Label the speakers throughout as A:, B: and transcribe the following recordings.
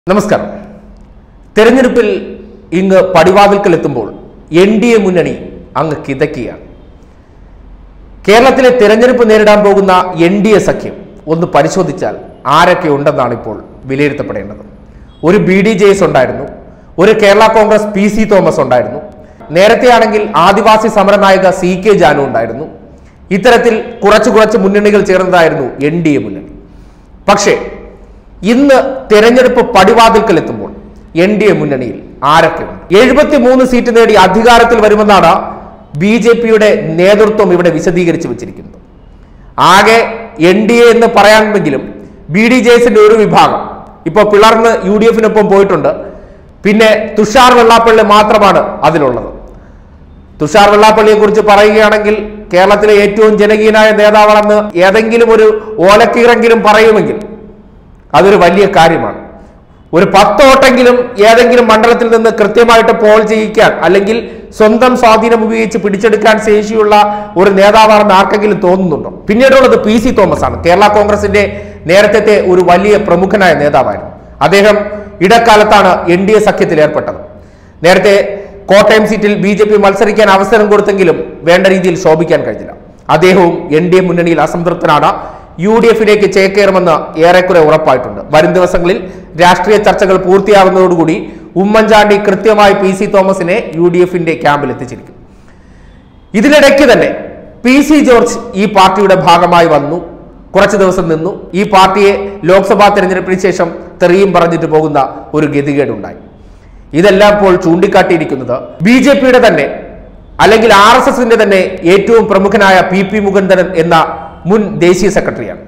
A: നമസ്കാരം തെരഞ്ഞെടുപ്പിൽ ഇങ്ങ് പടിവാതിൽക്കൽ എത്തുമ്പോൾ എൻ ഡി എ മുന്നണി അങ്ങ് കിതക്കുകയാണ് കേരളത്തിലെ തെരഞ്ഞെടുപ്പ് നേരിടാൻ പോകുന്ന എൻ ഡി എ സഖ്യം ഒന്ന് പരിശോധിച്ചാൽ ആരൊക്കെ ഉണ്ടെന്നാണ് ഇപ്പോൾ വിലയിരുത്തപ്പെടേണ്ടത് ഒരു ബി ഡി ജെ എസ് ഉണ്ടായിരുന്നു ഒരു കേരള കോൺഗ്രസ് പി സി തോമസ് ഉണ്ടായിരുന്നു നേരത്തെയാണെങ്കിൽ ആദിവാസി സമരനായക സി കെ ജാനു ഉണ്ടായിരുന്നു ഇത്തരത്തിൽ കുറച്ച് കുറച്ച് മുന്നണികൾ ചേർന്നതായിരുന്നു എൻ ഡി എ മുന്നണി പക്ഷേ ഇന്ന് തെരഞ്ഞെടുപ്പ് പടിവാതിൽക്കൽ എത്തുമ്പോൾ എൻ ഡി എ മുന്നണിയിൽ ആരൊക്കെയുണ്ട് എഴുപത്തി മൂന്ന് സീറ്റ് നേടി അധികാരത്തിൽ വരുമെന്നാണ് ബി ജെ പിയുടെ നേതൃത്വം ഇവിടെ വിശദീകരിച്ചു വെച്ചിരിക്കുന്നത് ആകെ എൻ ഡി എ എന്ന് പറയാമെങ്കിലും ബി ഡി ജെ എസിന്റെ ഒരു വിഭാഗം ഇപ്പോൾ പിളർന്ന് യു ഡി എഫിനൊപ്പം പോയിട്ടുണ്ട് പിന്നെ തുഷാർ വെള്ളാപ്പള്ളി മാത്രമാണ് അതിലുള്ളത് തുഷാർ വെള്ളാപ്പള്ളിയെ കുറിച്ച് പറയുകയാണെങ്കിൽ കേരളത്തിലെ ഏറ്റവും ജനകീയനായ നേതാവാണെന്ന് ഏതെങ്കിലും ഒരു ഓലക്കീറെങ്കിലും പറയുമെങ്കിൽ അതൊരു വലിയ കാര്യമാണ് ഒരു പത്തോട്ടെങ്കിലും ഏതെങ്കിലും മണ്ഡലത്തിൽ നിന്ന് കൃത്യമായിട്ട് പോൾ ചെയ്യിക്കാൻ അല്ലെങ്കിൽ സ്വന്തം സ്വാധീനം ഉപയോഗിച്ച് പിടിച്ചെടുക്കാൻ ശേഷിയുള്ള ഒരു നേതാവാണെന്ന് ആർക്കെങ്കിലും തോന്നുന്നുണ്ടോ പിന്നീടുള്ളത് പി സി തോമസ് ആണ് കേരള കോൺഗ്രസിന്റെ നേരത്തെ ഒരു വലിയ പ്രമുഖനായ നേതാവായിരുന്നു അദ്ദേഹം ഇടക്കാലത്താണ് എൻ ഡി എ സഖ്യത്തിൽ ഏർപ്പെട്ടത് നേരത്തെ കോട്ടയം സീറ്റിൽ ബി ജെ പി മത്സരിക്കാൻ അവസരം കൊടുത്തെങ്കിലും വേണ്ട രീതിയിൽ ശോഭിക്കാൻ കഴിഞ്ഞില്ല അദ്ദേഹവും എൻ ഡി എ മുന്നണിയിൽ അസംതൃപ്തനാണ് യു ഡി എഫിലേക്ക് ചേക്കേറുമെന്ന് ഏറെക്കുറെ ഉറപ്പായിട്ടുണ്ട് വരും ദിവസങ്ങളിൽ രാഷ്ട്രീയ ചർച്ചകൾ പൂർത്തിയാകുന്നതോടുകൂടി ഉമ്മൻചാണ്ടി കൃത്യമായി പി സി തോമസിനെ യു ഡി എഫിന്റെ ക്യാമ്പിൽ എത്തിച്ചിരിക്കും ഇതിനിടയ്ക്ക് തന്നെ പി സി ജോർജ് ഈ പാർട്ടിയുടെ ഭാഗമായി വന്നു കുറച്ച് ദിവസം നിന്നു ഈ പാർട്ടിയെ ലോക്സഭാ തെരഞ്ഞെടുപ്പിന് ശേഷം തെറിയും പറഞ്ഞിട്ട് പോകുന്ന ഒരു ഗതികേടുണ്ടായി ഇതെല്ലാം ഇപ്പോൾ ചൂണ്ടിക്കാട്ടിയിരിക്കുന്നത് ബി ജെ പിയുടെ തന്നെ അല്ലെങ്കിൽ ആർ എസ് എസിന്റെ തന്നെ ഏറ്റവും പ്രമുഖനായ പി പി മുകുന്ദൻ എന്ന മുൻ ദേശീയ സെക്രട്ടറിയാണ്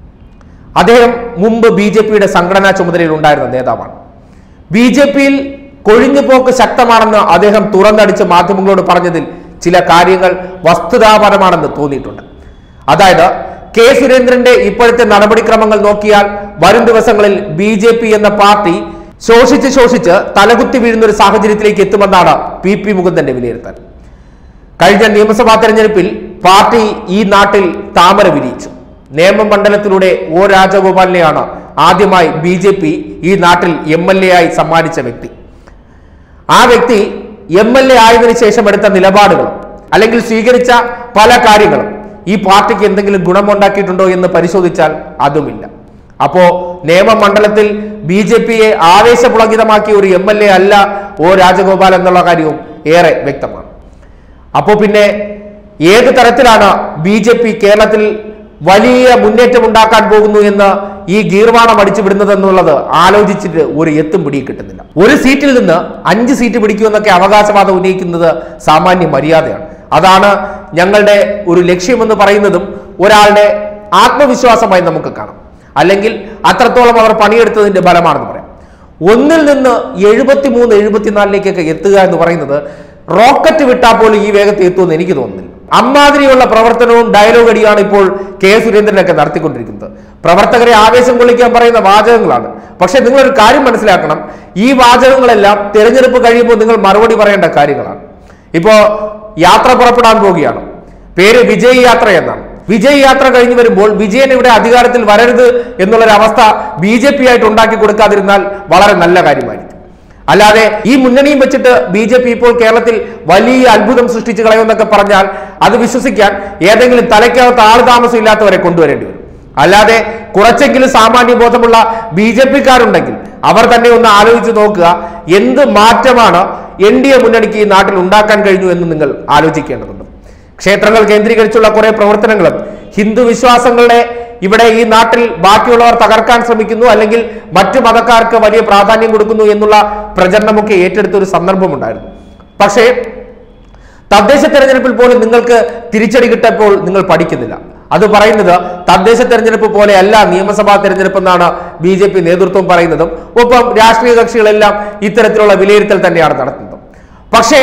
A: അദ്ദേഹം മുമ്പ് ബി ജെ പിയുടെ സംഘടനാ ചുമതലയിൽ ഉണ്ടായിരുന്ന നേതാവാണ് ബി ജെ പിയിൽ കൊഴിഞ്ഞുപോക്ക് ശക്തമാണെന്ന് അദ്ദേഹം തുറന്നടിച്ച് മാധ്യമങ്ങളോട് പറഞ്ഞതിൽ ചില കാര്യങ്ങൾ വസ്തുതാപരമാണെന്ന് തോന്നിയിട്ടുണ്ട് അതായത് കെ സുരേന്ദ്രന്റെ ഇപ്പോഴത്തെ നടപടിക്രമങ്ങൾ നോക്കിയാൽ വരും ദിവസങ്ങളിൽ ബി ജെ പി എന്ന പാർട്ടി ശോഷിച്ച് ശോഷിച്ച് തലകുത്തി വീഴുന്ന ഒരു സാഹചര്യത്തിലേക്ക് എത്തുമെന്നാണ് പി പി മുകുന്ദന്റെ വിലയിരുത്തൽ കഴിഞ്ഞ നിയമസഭാ തെരഞ്ഞെടുപ്പിൽ പാർട്ടി ഈ നാട്ടിൽ താമര വിരിയിച്ചു നിയമമണ്ഡലത്തിലൂടെ ഒ രാജഗോപാലിനെയാണ് ആദ്യമായി ബി ജെ പി ഈ നാട്ടിൽ എം എൽ എ ആയി സമ്മാനിച്ച വ്യക്തി ആ വ്യക്തി എം എൽ എ ആയതിനു ശേഷം എടുത്ത നിലപാടുകളും അല്ലെങ്കിൽ സ്വീകരിച്ച പല കാര്യങ്ങളും ഈ പാർട്ടിക്ക് എന്തെങ്കിലും ഗുണമുണ്ടാക്കിയിട്ടുണ്ടോ എന്ന് പരിശോധിച്ചാൽ അതുമില്ല അപ്പോ നിയമമണ്ഡലത്തിൽ ബി ജെ പിയെ ആവേശപുളകിതമാക്കിയ ഒരു എം എൽ എ അല്ല ഒ രാജഗോപാൽ എന്നുള്ള കാര്യവും ഏറെ വ്യക്തമാണ് അപ്പോൾ പിന്നെ ഏത് തരത്തിലാണ് ബി ജെ പി കേരളത്തിൽ വലിയ മുന്നേറ്റം ഉണ്ടാക്കാൻ പോകുന്നു എന്ന് ഈ ഗീർവാണം അടിച്ചു വിടുന്നത് എന്നുള്ളത് ആലോചിച്ചിട്ട് ഒരു എത്തും പിടി കിട്ടുന്നില്ല ഒരു സീറ്റിൽ നിന്ന് അഞ്ച് സീറ്റ് പിടിക്കുമെന്നൊക്കെ അവകാശവാദം ഉന്നയിക്കുന്നത് സാമാന്യ മര്യാദയാണ് അതാണ് ഞങ്ങളുടെ ഒരു ലക്ഷ്യമെന്ന് പറയുന്നതും ഒരാളുടെ ആത്മവിശ്വാസമായി നമുക്ക് കാണാം അല്ലെങ്കിൽ അത്രത്തോളം അവർ പണിയെടുത്തതിന്റെ ഫലമാണെന്ന് പറയാം ഒന്നിൽ നിന്ന് എഴുപത്തി മൂന്ന് എഴുപത്തിനാലിലേക്കൊക്കെ എത്തുക എന്ന് പറയുന്നത് റോക്കറ്റ് വിട്ടാൽ പോലും ഈ വേഗത്തിൽ എത്തുമെന്ന് എനിക്ക് തോന്നുന്നില്ല അമ്മാതിരിയുള്ള പ്രവർത്തനവും ഡയലോഗ് അടിയാണ് ഇപ്പോൾ കെ സുരേന്ദ്രനൊക്കെ നടത്തിക്കൊണ്ടിരിക്കുന്നത് പ്രവർത്തകരെ ആവേശം കൊള്ളിക്കാൻ പറയുന്ന വാചകങ്ങളാണ് പക്ഷെ നിങ്ങളൊരു കാര്യം മനസ്സിലാക്കണം ഈ വാചകങ്ങളെല്ലാം തെരഞ്ഞെടുപ്പ് കഴിയുമ്പോൾ നിങ്ങൾ മറുപടി പറയേണ്ട കാര്യങ്ങളാണ് ഇപ്പോ യാത്ര പുറപ്പെടാൻ പോവുകയാണ് പേര് വിജയ് യാത്ര എന്നാണ് വിജയ് യാത്ര കഴിഞ്ഞു വരുമ്പോൾ വിജയൻ ഇവിടെ അധികാരത്തിൽ വരരുത് എന്നുള്ളൊരവസ്ഥ ബി ജെ പി ആയിട്ട് ഉണ്ടാക്കി കൊടുക്കാതിരുന്നാൽ വളരെ നല്ല കാര്യമായിരിക്കും അല്ലാതെ ഈ മുന്നണിയും വെച്ചിട്ട് ബി ജെ പി ഇപ്പോൾ കേരളത്തിൽ വലിയ അത്ഭുതം സൃഷ്ടിച്ചു കളയുമെന്നൊക്കെ പറഞ്ഞാൽ അത് വിശ്വസിക്കാൻ ഏതെങ്കിലും തലയ്ക്കകത്ത് ആൾ താമസം ഇല്ലാത്തവരെ കൊണ്ടുവരേണ്ടി വരും അല്ലാതെ കുറച്ചെങ്കിലും സാമാന്യ ബോധമുള്ള ബി ജെ പിക്കാരുണ്ടെങ്കിൽ അവർ തന്നെ ഒന്ന് ആലോചിച്ച് നോക്കുക എന്ത് മാറ്റമാണ് എൻ ഡി എ മുന്നണിക്ക് ഈ നാട്ടിൽ ഉണ്ടാക്കാൻ കഴിഞ്ഞു എന്ന് നിങ്ങൾ ആലോചിക്കേണ്ടതുണ്ട് ക്ഷേത്രങ്ങൾ കേന്ദ്രീകരിച്ചുള്ള കുറെ പ്രവർത്തനങ്ങളും ഹിന്ദു വിശ്വാസങ്ങളുടെ ഇവിടെ ഈ നാട്ടിൽ ബാക്കിയുള്ളവർ തകർക്കാൻ ശ്രമിക്കുന്നു അല്ലെങ്കിൽ മറ്റു മതക്കാർക്ക് വലിയ പ്രാധാന്യം കൊടുക്കുന്നു എന്നുള്ള പ്രചരണമൊക്കെ ഏറ്റെടുത്ത ഒരു സന്ദർഭമുണ്ടായിരുന്നു പക്ഷേ തദ്ദേശ തെരഞ്ഞെടുപ്പിൽ പോലും നിങ്ങൾക്ക് തിരിച്ചടി കിട്ടപ്പോൾ നിങ്ങൾ പഠിക്കുന്നില്ല അത് പറയുന്നത് തദ്ദേശ തെരഞ്ഞെടുപ്പ് പോലെയല്ല നിയമസഭാ തെരഞ്ഞെടുപ്പ് എന്നാണ് ബി ജെ പി നേതൃത്വം പറയുന്നതും ഒപ്പം രാഷ്ട്രീയ കക്ഷികളെല്ലാം ഇത്തരത്തിലുള്ള വിലയിരുത്തൽ തന്നെയാണ് നടത്തുന്നത് പക്ഷേ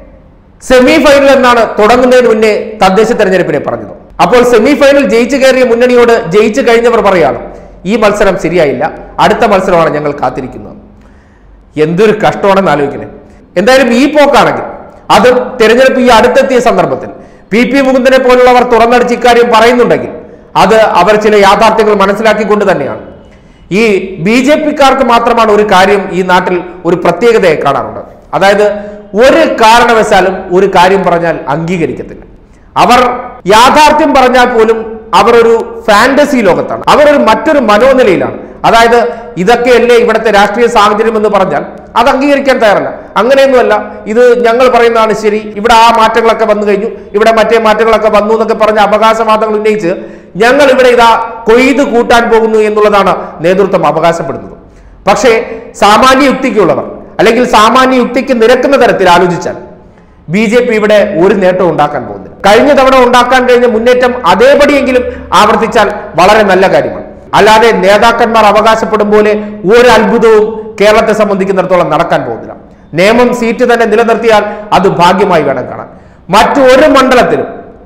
A: സെമി ഫൈനൽ എന്നാണ് തുടങ്ങുന്നതിന് മുന്നേ തദ്ദേശ തെരഞ്ഞെടുപ്പിനെ പറഞ്ഞത് അപ്പോൾ സെമി ഫൈനൽ ജയിച്ചു കയറിയ മുന്നണിയോട് ജയിച്ചു കഴിഞ്ഞവർ പറയാണ് ഈ മത്സരം ശരിയായില്ല അടുത്ത മത്സരമാണ് ഞങ്ങൾ കാത്തിരിക്കുന്നത് എന്തൊരു കഷ്ടമാണെന്ന് ആലോചിക്കണേ എന്തായാലും ഈ പോക്കാണെങ്കിൽ അത് തെരഞ്ഞെടുപ്പ് ഈ അടുത്തെത്തിയ സന്ദർഭത്തിൽ പി പി മുകുന്ദനെ പോലുള്ളവർ തുറന്നടിച്ച് ഇക്കാര്യം പറയുന്നുണ്ടെങ്കിൽ അത് അവർ ചില യാഥാർത്ഥ്യങ്ങൾ മനസ്സിലാക്കിക്കൊണ്ട് തന്നെയാണ് ഈ ബി ജെ പിക്കാർക്ക് മാത്രമാണ് ഒരു കാര്യം ഈ നാട്ടിൽ ഒരു പ്രത്യേകതയായി കാണാറുണ്ട് അതായത് ഒരു കാരണവശാലും ഒരു കാര്യം പറഞ്ഞാൽ അംഗീകരിക്കത്തില്ല അവർ യാഥാർത്ഥ്യം പറഞ്ഞാൽ പോലും അവർ ഒരു ഫാന്റസി ലോകത്താണ് അവർ ഒരു മറ്റൊരു മനോനിലയിലാണ് അതായത് ഇതൊക്കെയല്ലേ ഇവിടുത്തെ രാഷ്ട്രീയ സാഹചര്യം എന്ന് പറഞ്ഞാൽ അത് അംഗീകരിക്കാൻ തയ്യാറല്ല അങ്ങനെയൊന്നുമല്ല ഇത് ഞങ്ങൾ പറയുന്നതാണ് ശരി ഇവിടെ ആ മാറ്റങ്ങളൊക്കെ വന്നു കഴിഞ്ഞു ഇവിടെ മറ്റേ മാറ്റങ്ങളൊക്കെ വന്നു എന്നൊക്കെ പറഞ്ഞ അവകാശവാദങ്ങൾ ഉന്നയിച്ച് ഞങ്ങൾ ഇവിടെ ഇതാ കൊയ്ത് കൂട്ടാൻ പോകുന്നു എന്നുള്ളതാണ് നേതൃത്വം അവകാശപ്പെടുന്നത് പക്ഷേ സാമാന്യ യുക്തിക്കുള്ളവർ അല്ലെങ്കിൽ സാമാന്യ യുക്തിക്ക് നിരക്കുന്ന തരത്തിൽ ആലോചിച്ചാൽ ബി ജെ പി ഇവിടെ ഒരു നേട്ടവും ഉണ്ടാക്കാൻ പോകുന്നില്ല കഴിഞ്ഞ തവണ ഉണ്ടാക്കാൻ കഴിഞ്ഞ മുന്നേറ്റം അതേപടിയെങ്കിലും ആവർത്തിച്ചാൽ വളരെ നല്ല കാര്യമാണ് അല്ലാതെ നേതാക്കന്മാർ അവകാശപ്പെടും പോലെ ഒരു അത്ഭുതവും കേരളത്തെ സംബന്ധിക്കുന്നിടത്തോളം നടക്കാൻ പോകുന്നില്ല നിയമം സീറ്റ് തന്നെ നിലനിർത്തിയാൽ അത് ഭാഗ്യമായി വേണം കാണാൻ മറ്റൊരു മണ്ഡലത്തിലും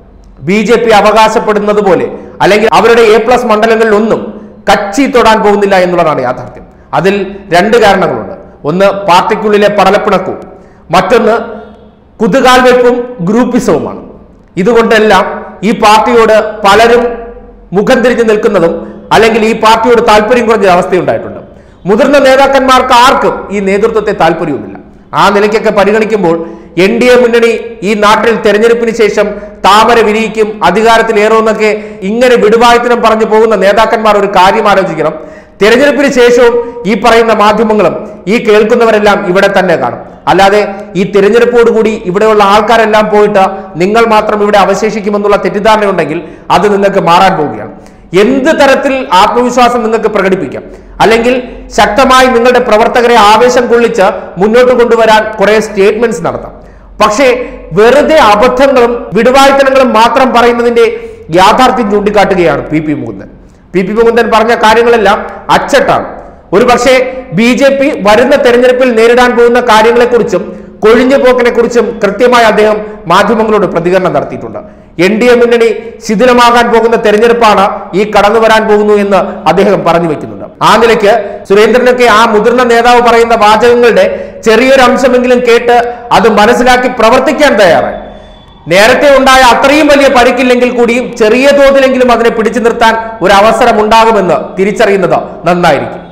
A: ബി ജെ പി അവകാശപ്പെടുന്നത് പോലെ അല്ലെങ്കിൽ അവരുടെ എ പ്ലസ് മണ്ഡലങ്ങളിലൊന്നും കച്ചി തൊടാൻ പോകുന്നില്ല എന്നുള്ളതാണ് യാഥാർത്ഥ്യം അതിൽ രണ്ട് കാരണങ്ങളുണ്ട് ഒന്ന് പാർട്ടിക്കുള്ളിലെ പടലപ്പിണക്കവും മറ്റൊന്ന് കുതുകാൽവെപ്പും ഗ്രൂപ്പിസവുമാണ് ഇതുകൊണ്ടെല്ലാം ഈ പാർട്ടിയോട് പലരും മുഖം തിരിഞ്ഞു നിൽക്കുന്നതും അല്ലെങ്കിൽ ഈ പാർട്ടിയോട് താല്പര്യം കുറഞ്ഞ അവസ്ഥയുണ്ടായിട്ടുണ്ട് മുതിർന്ന നേതാക്കന്മാർക്ക് ആർക്കും ഈ നേതൃത്വത്തെ താല്പര്യവുമില്ല ആ നിലയ്ക്കൊക്കെ പരിഗണിക്കുമ്പോൾ എൻ ഡി എ മുന്നണി ഈ നാട്ടിൽ തെരഞ്ഞെടുപ്പിന് ശേഷം താമര വിരിയിക്കും അധികാരത്തിലേറുമെന്നൊക്കെ ഇങ്ങനെ വിടുവായത്തിനും പറഞ്ഞു പോകുന്ന നേതാക്കന്മാർ ഒരു കാര്യം ആലോചിക്കണം തെരഞ്ഞെടുപ്പിന് ശേഷവും ഈ പറയുന്ന മാധ്യമങ്ങളും ഈ കേൾക്കുന്നവരെല്ലാം ഇവിടെ തന്നെ കാണും അല്ലാതെ ഈ തിരഞ്ഞെടുപ്പോടുകൂടി ഇവിടെയുള്ള ആൾക്കാരെല്ലാം പോയിട്ട് നിങ്ങൾ മാത്രം ഇവിടെ അവശേഷിക്കുമെന്നുള്ള തെറ്റിദ്ധാരണയുണ്ടെങ്കിൽ അത് നിങ്ങൾക്ക് മാറാൻ പോവുകയാണ് എന്ത് തരത്തിൽ ആത്മവിശ്വാസം നിങ്ങൾക്ക് പ്രകടിപ്പിക്കാം അല്ലെങ്കിൽ ശക്തമായി നിങ്ങളുടെ പ്രവർത്തകരെ ആവേശം കൊള്ളിച്ച് മുന്നോട്ട് കൊണ്ടുവരാൻ കുറെ സ്റ്റേറ്റ്മെന്റ്സ് നടത്താം പക്ഷേ വെറുതെ അബദ്ധങ്ങളും വിടുവായ്ത്തനങ്ങളും മാത്രം പറയുന്നതിന്റെ യാഥാർത്ഥ്യം ചൂണ്ടിക്കാട്ടുകയാണ് P P Mukundan P P Mukundan പറഞ്ഞ കാര്യങ്ങളെല്ലാം അച്ചട്ടാണ് ഒരു പക്ഷേ ബി ജെ പി വരുന്ന തെരഞ്ഞെടുപ്പിൽ നേരിടാൻ പോകുന്ന കാര്യങ്ങളെക്കുറിച്ചും കൊഴിഞ്ഞു പോക്കിനെ കുറിച്ചും കൃത്യമായി അദ്ദേഹം മാധ്യമങ്ങളോട് പ്രതികരണം നടത്തിയിട്ടുണ്ട് എൻ ഡി എ മുന്നണി ശിഥിലമാകാൻ പോകുന്ന തെരഞ്ഞെടുപ്പാണ് ഈ കടന്നു വരാൻ പോകുന്നു എന്ന് അദ്ദേഹം പറഞ്ഞു വെക്കുന്നുണ്ട് ആ നിലയ്ക്ക് സുരേന്ദ്രനൊക്കെ ആ മുതിർന്ന നേതാവ് പറയുന്ന വാചകങ്ങളുടെ ചെറിയൊരു അംശമെങ്കിലും കേട്ട് അത് മനസ്സിലാക്കി പ്രവർത്തിക്കാൻ തയ്യാറായി നേരത്തെ ഉണ്ടായ അത്രയും വലിയ പരിക്കില്ലെങ്കിൽ കൂടിയും ചെറിയ തോതിലെങ്കിലും അതിനെ പിടിച്ചു നിർത്താൻ ഒരു അവസരം ഉണ്ടാകുമെന്ന് തിരിച്ചറിയുന്നത് നന്നായിരിക്കും